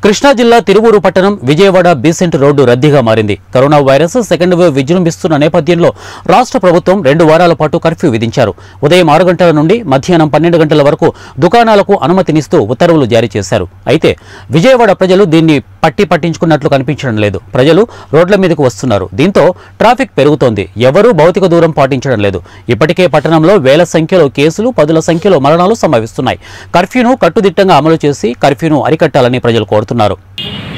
కృష్ణా జిల్లా తిరువూరు పట్టణం Vijayawada Besant road రద్దీగా మారింది కరోనా వైరస్ సెకండ్ వేవ్ విజృంభిస్తున్న నేపథ్యంలో రాష్ట్ర ప్రభుత్వం రెండు వారాల పాటు కర్ఫ్యూ విధించారు ఉదయం ఆరు గంటల నుండి మధ్యాహ్నం పన్నెండు గంటల వరకు దుకాణాలకు అనుమతినిస్తూ ఉత్తర్వులు జారీ చేశారు అయితే విజయవాడ ప్రజలు దీన్ని పట్టి పట్టించుకున్నట్లు కనిపించడం లేదు ప్రజలు రోడ్ల మీదకు వస్తున్నారు దీంతో ట్రాఫిక్ పెరుగుతోంది ఎవరూ భౌతిక దూరం పాటించడం లేదు ఇప్పటికే పట్టణంలో వేల సంఖ్యలో కేసులు పదుల సంఖ్యలో మరణాలు సంభవిస్తున్నాయి కర్ఫ్యూను కట్టుదిట్టంగా అమలు చేసి కర్ఫ్యూను అరికట్టాలని ప్రజలు కోరుతున్నారు